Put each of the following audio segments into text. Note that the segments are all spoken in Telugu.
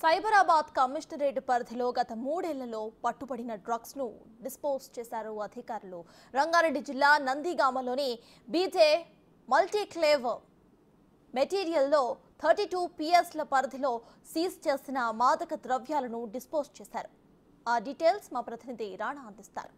సైబరాబాద్ కమిషనరేట్ పరిధిలో గత మూడేళ్లలో పట్టుబడిన డ్రగ్స్ ను డిస్పోజ్ చేశారు అధికారులు రంగారెడ్డి జిల్లా నందిగామలోని బీజే మల్టీక్లేవ్ మెటీరియల్లో థర్టీ టూ పిఎస్ల పరిధిలో సీజ్ చేసిన మాదక ద్రవ్యాలను డిస్పోజ్ చేశారు ఆ డీటెయిల్స్ మా ప్రతినిధి రాణా అందిస్తారు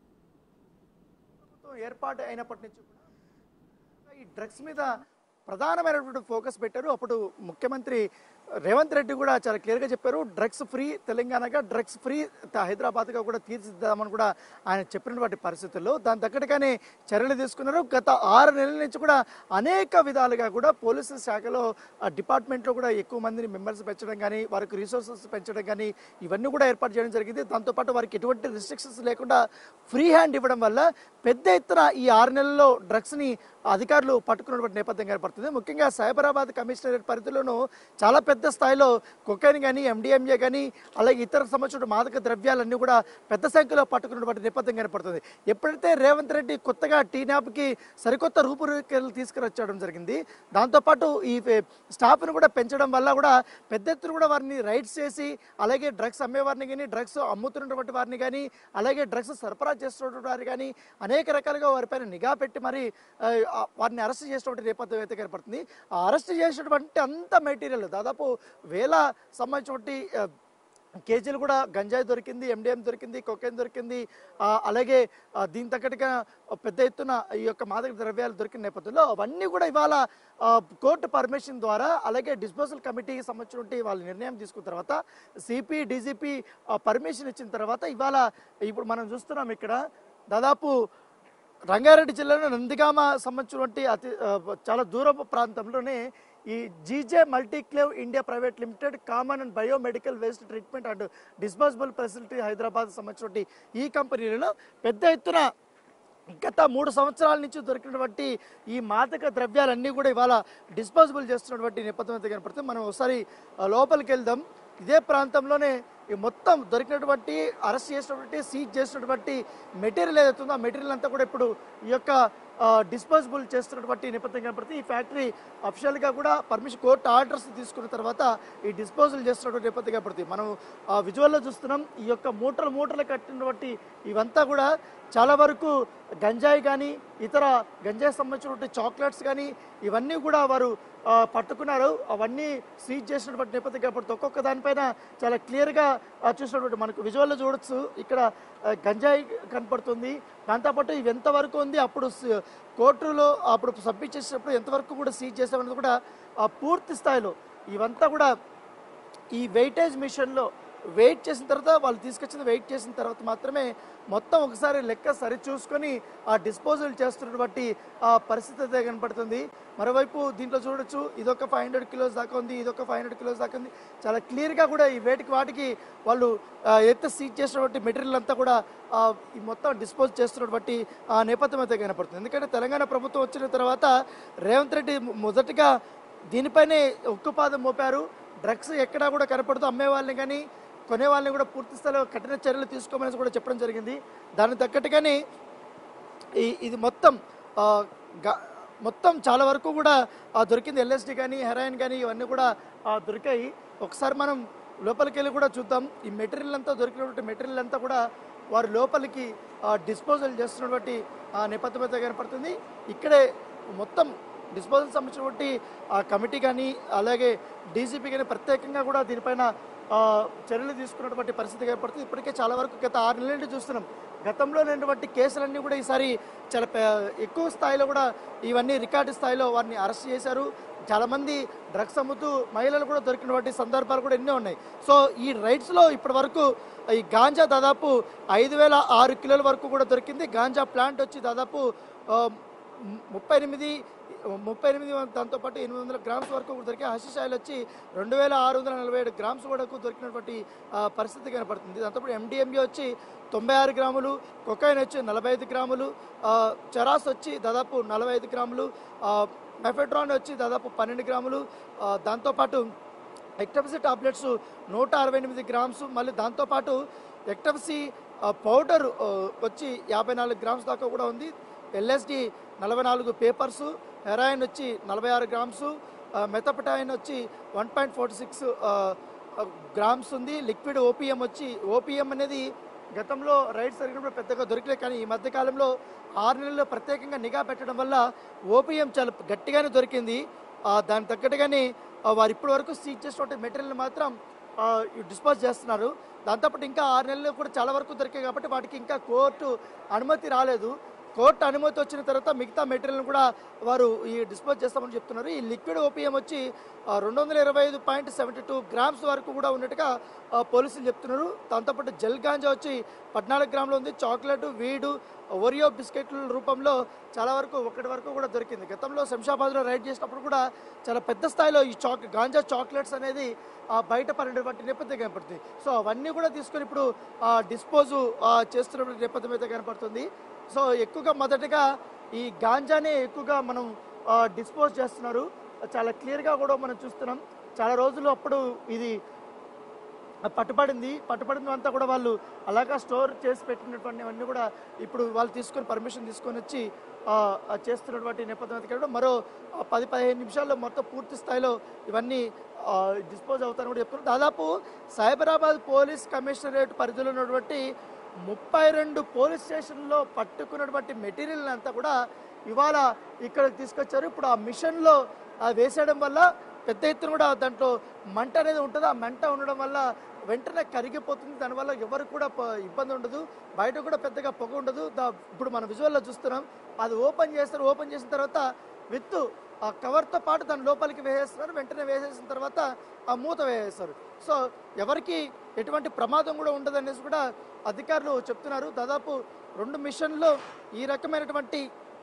ప్రభుత్వం ఏర్పాటు అయినప్పటి నుంచి కూడా ఈ డ్రగ్స్ మీద ప్రధానమైనటువంటి ఫోకస్ పెట్టారు అప్పుడు ముఖ్యమంత్రి రేవంత్ రెడ్డి కూడా చాలా క్లియర్గా చెప్పారు డ్రగ్స్ ఫ్రీ తెలంగాణగా డ్రగ్స్ ఫ్రీ త- హైదరాబాద్గా కూడా తీర్చిదిద్దామని కూడా ఆయన చెప్పినటువంటి పరిస్థితుల్లో దాని తగ్గట్టుగానే చర్యలు తీసుకున్నారు గత ఆరు నెలల నుంచి కూడా అనేక విధాలుగా కూడా పోలీసు శాఖలో ఆ డిపార్ట్మెంట్లో కూడా ఎక్కువ మందిని మెంబర్స్ పెంచడం కానీ వారికి రిసోర్సెస్ పెంచడం కానీ ఇవన్నీ కూడా ఏర్పాటు చేయడం జరిగింది దాంతోపాటు వారికి ఎటువంటి రిస్ట్రిక్షన్స్ లేకుండా ఫ్రీ హ్యాండ్ ఇవ్వడం వల్ల పెద్ద ఎత్తున ఈ ఆరు నెలల్లో డ్రగ్స్ని అధికారులు పట్టుకున్నటువంటి నేపథ్యం ఏర్పడుతుంది ముఖ్యంగా సైబరాబాద్ కమిషనరేట్ పరిధిలోనూ చాలా పెద్ద స్థాయిలో కొకైన్ కానీ ఎండిఎంఏ కానీ అలాగే ఇతర సంబంధించిన మాదక ద్రవ్యాలన్నీ కూడా పెద్ద సంఖ్యలో పట్టుకున్నటువంటి నేపథ్యం ఏర్పడుతుంది ఎప్పుడైతే రేవంత్ రెడ్డి కొత్తగా టీనాప్కి సరికొత్త రూపురేఖలు తీసుకురచ్చడం జరిగింది దాంతోపాటు ఈ స్టాఫ్ను కూడా పెంచడం వల్ల కూడా పెద్ద ఎత్తున కూడా వారిని రైడ్స్ చేసి అలాగే డ్రగ్స్ అమ్మేవారిని కానీ డ్రగ్స్ అమ్ముతున్నటువంటి వారిని కానీ అలాగే డ్రగ్స్ సరఫరా చేస్తున్నటువంటి వారిని కానీ అనేక రకాలుగా వారిపైన నిఘా పెట్టి మరి ఆ, ఆ, వారిని అరెస్ట్ చేసినటువంటి నేపథ్యం అయితే ఏర్పడుతుంది ఆ అరెస్ట్ చేసినటువంటి అంత మెటీరియల్ దాదాపు వేల సంబంధించినటువంటి ఆ, కేజీలు కూడా గంజాయి దొరికింది ఎండిఎం దొరికింది కొకైన్ దొరికింది ఆ, అలాగే ఆ, దీని తగ్గట్టుగా పెద్ద ఎత్తున ఈ యొక్క మాదక ద్రవ్యాలు దొరికిన నేపథ్యంలో అవన్నీ కూడా ఇవాళ ఆ, కోర్టు పర్మిషన్ ద్వారా అలాగే డిస్పోజల్ కమిటీకి సంబంధించినటువంటి వాళ్ళ నిర్ణయం తీసుకున్న తర్వాత సిపి డీజీపీ పర్మిషన్ ఇచ్చిన తర్వాత ఇవాళ ఇప్పుడు మనం చూస్తున్నాం ఇక్కడ దాదాపు రంగారెడ్డి జిల్లాలో నందిగామ సంబంధించినటువంటి అతి ఆ, చాలా దూరపు ప్రాంతంలోనే ఈ GJ Multiclave India private limited common and biomedical waste treatment and disposable facility Hyderabad సంబంధించినటువంటి ఈ కంపెనీలలో పెద్ద ఎత్తున గత మూడు సంవత్సరాల నుంచి దొరికినటువంటి ఈ మాదక ద్రవ్యాలన్నీ కూడా ఇవాళ డిస్పోజబుల్ చేస్తున్నటువంటి నేపథ్యం అయితే కనపడుతుంది మనం ఒకసారి ఆ, లోపలికి వెళ్దాం ఇదే ప్రాంతంలోనే ఈ మొత్తం దొరికినటువంటి అరెస్ట్ చేసినటువంటి సీజ్ చేసినటువంటి మెటీరియల్ ఏదైతే ఉందో ఆ మెటీరియల్ అంతా కూడా ఇప్పుడు ఈ యొక్క డిస్పోజబుల్ చేస్తున్నటువంటి నేపథ్యం కనపడుతుంది ఈ ఫ్యాక్టరీ అఫిషియల్గా కూడా పర్మిషన్ కోర్టు ఆర్డర్స్ తీసుకున్న తర్వాత ఈ డిస్పోజల్ చేస్తున్నటువంటి నేపథ్యం కనపడుతుంది మనం ఆ విజువల్లో చూస్తున్నాం ఈ యొక్క మూటలు మూటలు కట్టినటువంటి ఇవంతా కూడా చాలా వరకు గంజాయి కానీ ఇతర గంజాయి సంబంధించినటువంటి చాక్లెట్స్ కానీ ఇవన్నీ కూడా వారు ఆ, పట్టుకున్నారు అవన్నీ సీజ్ చేసినటువంటి నేపథ్యం కనపడుతుంది ఒక్కొక్క దానిపైన చాలా క్లియర్గా చూసినటువంటి మనకు విజువల్లో చూడొచ్చు ఇక్కడ ఆ, గంజాయి కనపడుతుంది దాంతోపాటు ఇవి ఎంతవరకు ఉంది అప్పుడు స- కోర్టులో అప్పుడు సబ్మిట్ చేసినప్పుడు ఎంతవరకు కూడా సీజ్ చేసామన్నది కూడా ఆ, పూర్తి స్థాయిలో ఇవంతా కూడా ఈ వెయిటేజ్ మిషన్లో వెయిట్ చేసిన తర్వాత వాళ్ళు తీసుకొచ్చింది వెయిట్ చేసిన తర్వాత మాత్రమే మొత్తం ఒకసారి లెక్క సరి చూసుకొని ఆ డిస్పోజల్ చేస్తున్నటువంటి ఆ పరిస్థితి అయితే కనపడుతుంది మరోవైపు దీంట్లో చూడొచ్చు ఇదొక ఫైవ్ హండ్రెడ్ కిలోస్ దాకా ఉంది ఇదొక ఫైవ్ హండ్రెడ్ కిలోస్ దాకా ఉంది చాలా క్లియర్గా కూడా ఈ వేటికి వాటికి వాళ్ళు ఆ, ఏదైతే సీజ్ చేసినటువంటి మెటీరియల్ అంతా కూడా ఆ, ఈ మొత్తం డిస్పోజ్ చేస్తున్నటువంటి ఆ నేపథ్యం అయితే కనపడుతుంది ఎందుకంటే తెలంగాణ ప్రభుత్వం వచ్చిన తర్వాత రేవంత్ రెడ్డి మొ- మొదటగా దీనిపైనే ఉక్కుపాదం మోపారు డ్రగ్స్ ఎక్కడా కూడా కనపడుతూ అమ్మే వాళ్ళని కానీ కొనే వాళ్ళని కూడా పూర్తి స్థాయిలో కఠిన చర్యలు తీసుకోమని కూడా చెప్పడం జరిగింది దానికి తగ్గట్టుగానే ఈ ఇది మొత్తం ఆ, గ- మొత్తం చాలా వరకు కూడా ఆ, దొరికింది ఎల్ఎస్డి కానీ హెరాయిన్ కానీ ఇవన్నీ కూడా ఆ, దొరికాయి ఒకసారి మనం లోపలికి వెళ్ళి కూడా చూద్దాం ఈ మెటీరియల్ అంతా దొరికినటువంటి మెటీరియల్ అంతా కూడా వారు లోపలికి డిస్పోజల్ చేస్తున్నటువంటి ఆ, నేపథ్యం అయితే కనపడుతుంది ఇక్కడే మొత్తం డిస్పోజల్ సంబంధించినటువంటి ఆ కమిటీ కానీ అలాగే డీజీపీ కానీ ప్రత్యేకంగా కూడా దీనిపైన ఆ, చర్యలు తీసుకున్నటువంటి పరిస్థితి ఏర్పడుతుంది ఇప్పటికే చాలా వరకు గత ఆరు నెలల నుండి చూస్తున్నాం గతంలో లేనటువంటి కేసులన్నీ కూడా ఈసారి చాలా పె- ఎక్కువ స్థాయిలో కూడా ఇవన్నీ రికార్డు స్థాయిలో వారిని అరెస్ట్ చేశారు చాలామంది డ్రగ్స్ అమ్ముతూ మహిళలు కూడా దొరికినటువంటి సందర్భాలు కూడా ఎన్నో ఉన్నాయి సో ఈ రైడ్స్లో ఇప్పటి వరకు ఈ గాంజా దాదాపు ఐదు వేల ఆరు కిలోల వరకు కూడా దొరికింది గాంజా ప్లాంట్ వచ్చి దాదాపు ఆ, ము- ముప్పై ఎనిమిది ముప్పై ఎనిమిది వం- దాంతోపాటు ఎనిమిది వందల గ్రామ్స్ వరకు కూడా దొరికాయి హషిష్ ఆయిల్ వచ్చి రెండు వేల ఆరు వందల నలభై ఏడు గ్రామ్స్ వరకు దొరికినటువంటి ఆ, పరిస్థితి కనపడుతుంది దాంతోపాటు ఎండిఎంఏ వచ్చి తొంభై ఆరు గ్రాములు కొకైన్ వచ్చి నలభై ఐదు గ్రాములు ఆ, చెరాస్ వచ్చి దాదాపు నలభై ఐదు గ్రాములు ఆ, మెఫెడ్రాన్ వచ్చి దాదాపు పన్నెండు గ్రాములు ఆ, దాంతోపాటు ఎక్టప్సీ టాబ్లెట్స్ నూట అరవై ఎనిమిది గ్రామ్స్ మళ్ళీ దాంతోపాటు ఎక్టప్సీ పౌడర్ వచ్చి యాభై నాలుగు గ్రామ్స్ దాకా కూడా ఉంది ఎల్ఎస్డి నలభై నాలుగు పేపర్సు హెరాయిన్ వచ్చి నలభై ఆరు గ్రామ్స్ మెథపటైన్ వచ్చి one point forty six grams ఉంది లిక్విడ్ ఓపీఎం వచ్చి ఓపీఎం అనేది గతంలో రైడ్ జరిగినప్పుడు పెద్దగా దొరకలేదు కానీ ఈ మధ్య కాలంలో ఆరు నెలల్లో ప్రత్యేకంగా నిఘా పెట్టడం వల్ల ఓపీఎం చాలా గట్టిగానే దొరికింది ఆ, దానికి తగ్గట్టుగానే ఆ, వారు ఇప్పటి వరకు సీజ్ చేసినటువంటి మెటీరియల్ మాత్రం డిస్పోజ్ చేస్తున్నారు దాంతోపాటు ఇంకా ఆరు నెలలు కూడా చాలా వరకు దొరికాయి కాబట్టి వాటికి ఇంకా కోర్టు అనుమతి రాలేదు కోర్టు అనుమతి వచ్చిన తర్వాత మిగతా మెటీరియల్ కూడా వారు ఈ డిస్పోజ్ చేస్తామని చెప్తున్నారు ఈ లిక్విడ్ ఓపీఎం వచ్చి రెండు వందల ఇరవై ఐదు పాయింట్ సెవెంటీ టూ గ్రామ్స్ వరకు కూడా ఉన్నట్టుగా ఆ, పోలీసులు చెప్తున్నారు దాంతోపాటు జెల్ గాంజా వచ్చి పద్నాలుగు గ్రాములు ఉంది చాక్లెట్ వీడు ఒరియో బిస్కెట్ల రూపంలో చాలా వరకు ఒకటి వరకు కూడా దొరికింది గతంలో శంషాబాద్లో రైడ్ చేసినప్పుడు కూడా చాలా పెద్ద స్థాయిలో ఈ చాక్ గాంజా చాక్లెట్స్ అనేది ఆ, బయట పడినటువంటి నేపథ్యం కనపడుతుంది సో అవన్నీ కూడా తీసుకొని ఇప్పుడు డిస్పోజ్ చేస్తున్నటువంటి నేపథ్యం అయితే కనపడుతుంది సో ఎక్కువగా మొదటగా ఈ గాంజానే ఎక్కువగా మనం డిస్పోజ్ చేస్తున్నారు చాలా క్లియర్గా కూడా మనం చూస్తున్నాం చాలా రోజులు అప్పుడు ఇది పట్టుబడింది పట్టుబడిన అంతా కూడా వాళ్ళు అలాగా స్టోర్ చేసి పెట్టినటువంటి అన్నీ కూడా ఇప్పుడు వాళ్ళు తీసుకొని పర్మిషన్ తీసుకొని వచ్చి ఆ, ఆ చేస్తున్నటువంటి నేపథ్యం అయితే కనుక మరో ఆ, పది పదిహేను నిమిషాల్లో మొత్తం పూర్తి స్థాయిలో ఇవన్నీ డిస్పోజ్ అవుతారని కూడా చెప్తున్నారు దాదాపు సైబరాబాద్ పోలీస్ కమిషనరేట్ పరిధిలో ఉన్నటువంటి ముప్పై రెండు పోలీస్ స్టేషన్లో పట్టుకున్నటువంటి మెటీరియల్ అంతా కూడా ఇవాళ ఇక్కడికి తీసుకొచ్చారు ఇప్పుడు ఆ మిషన్లో వేసేయడం వల్ల పెద్ద ఎత్తున కూడా దాంట్లో మంట అనేది ఉంటుంది ఆ మంట ఉండడం వల్ల వెంటనే కరిగిపోతుంది దానివల్ల ఎవరికి కూడా ప- ఇబ్బంది ఉండదు బయట కూడా పెద్దగా పొగ ఉండదు దా- ఇప్పుడు మన విజువల్లో చూస్తున్నాం అది ఓపెన్ చేస్తారు ఓపెన్ చేసిన తర్వాత విత్ ఆ కవర్తో పాటు దాని లోపలికి వేసేస్తున్నారు వెంటనే వేసేసిన తర్వాత ఆ మూత వేసేస్తారు సో ఎవరికి ఎటువంటి ప్రమాదం కూడా ఉండదు అనేసి కూడా అధికారులు చెప్తున్నారు దాదాపు రెండు మిషన్లు ఈ రకమైనటువంటి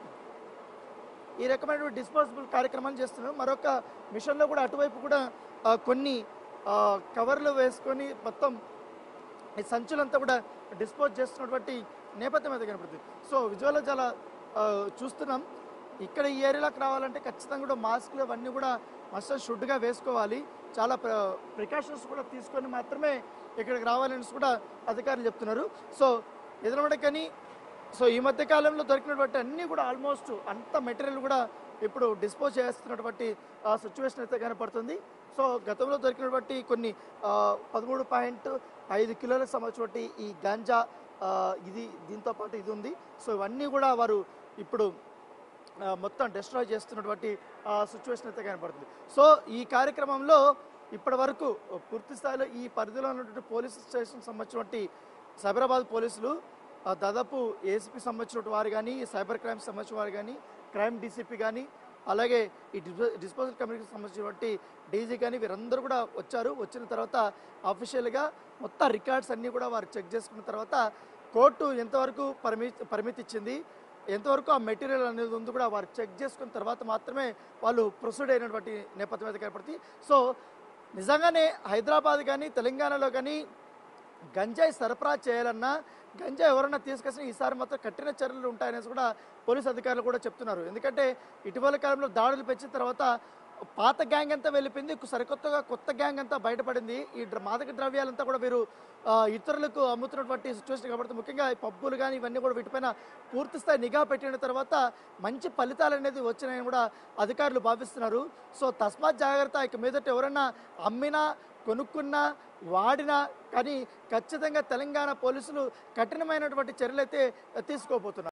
ఈ రకమైనటువంటి డిస్పోజబుల్ కార్యక్రమాలు చేస్తున్నారు మరొక మిషన్లో కూడా అటువైపు కూడా ఆ, కొన్ని ఆ, కవర్లు వేసుకొని మొత్తం ఈ సంచులంతా కూడా డిస్పోజ్ చేస్తున్నటువంటి నేపథ్యం అయితే కనపడుతుంది సో విజువల్ చాలా ఆ, చూస్తున్నాం ఇక్కడ ఈ ఏరియాలోకి రావాలంటే ఖచ్చితంగా కూడా మాస్క్లు అవన్నీ కూడా మస్ట్ షుడ్గా వేసుకోవాలి చాలా ప్రికాషన్స్ కూడా తీసుకొని మాత్రమే ఇక్కడికి రావాలని కూడా అధికారులు చెప్తున్నారు సో ఎదురమడ కానీ సో ఈ మధ్య కాలంలో దొరికినటువంటి అన్నీ కూడా ఆల్మోస్ట్ అంత మెటీరియల్ కూడా ఇప్పుడు డిస్పోజ్ చేస్తున్నటువంటి సిచ్యువేషన్ అయితే కనపడుతుంది సో గతంలో దొరికినటువంటి కొన్ని ఆ, పదమూడు పాయింట్ ఐదు కిలోలకు సంబంధించినటువంటి ఈ గాంజా ఆ, ఇది దీంతో పాటు ఇది ఉంది సో ఇవన్నీ కూడా వారు ఇప్పుడు ఆ, మొత్తం డిస్ట్రాయ్ చేస్తున్నటువంటి సిచ్యువేషన్ అయితే కనపడుతుంది సో ఈ కార్యక్రమంలో ఇప్పటి వరకు పూర్తి స్థాయిలో ఈ పరిధిలో ఉన్నటువంటి పోలీస్ స్టేషన్ సంబంధించినటువంటి సైబరాబాద్ పోలీసులు ఆ, దాదాపు ఏసీపీ సంబంధించిన వారు కానీ సైబర్ క్రైమ్ సంబంధించిన వారు కానీ క్రైమ్ డీసీపీ కానీ అలాగే ఈ డిస్పో డిస్పోజల్ కమ్యూనిటీకి సంబంధించినటువంటి డీజీ కానీ వీరందరూ కూడా వచ్చారు వచ్చిన తర్వాత అఫీషియల్గా మొత్తం రికార్డ్స్ అన్నీ కూడా వారు చెక్ చేసుకున్న తర్వాత కోర్టు ఎంతవరకు పరిమి పరిమితి ఇచ్చింది ఎంతవరకు ఆ మెటీరియల్ అనేది ఉంది కూడా వారు చెక్ చేసుకున్న తర్వాత మాత్రమే వాళ్ళు ప్రొసీడ్ అయినటువంటి నేపథ్యం అయితే కనపడుతుంది సో నిజంగానే హైదరాబాద్ కానీ తెలంగాణలో కానీ గంజాయి సరఫరా చేయాలన్నా గంజాయి ఎవరన్నా తీసుకొచ్చిన ఈసారి మాత్రం కఠిన చర్యలు ఉంటాయనేసి కూడా పోలీస్ అధికారులు కూడా చెప్తున్నారు ఎందుకంటే ఇటీవల కాలంలో దాడులు పెంచిన తర్వాత పాత గ్యాంగ్ అంతా వెళ్ళిపోయింది సరికొత్తగా కొత్త గ్యాంగ్ అంతా బయటపడింది ఈ డ్ర- మాదక ద్రవ్యాలంతా కూడా వీరు ఆ, ఇతరులకు అమ్ముతున్నటువంటి సిచ్యువేషన్ కాబట్టి ముఖ్యంగా ఈ పబ్బులు కానీ ఇవన్నీ కూడా వీటిపైన పూర్తి స్థాయి నిఘా పెట్టిన తర్వాత మంచి ఫలితాలు అనేది వచ్చినాయని కూడా అధికారులు భావిస్తున్నారు సో తస్మాత్ జాగ్రత్త ఇక మీదట ఎవరైనా అమ్మినా కొనుక్కున్నా వాడినా కానీ ఖచ్చితంగా తెలంగాణ పోలీసులు కఠినమైనటువంటి చర్యలు అయితే తీసుకోబోతున్నారు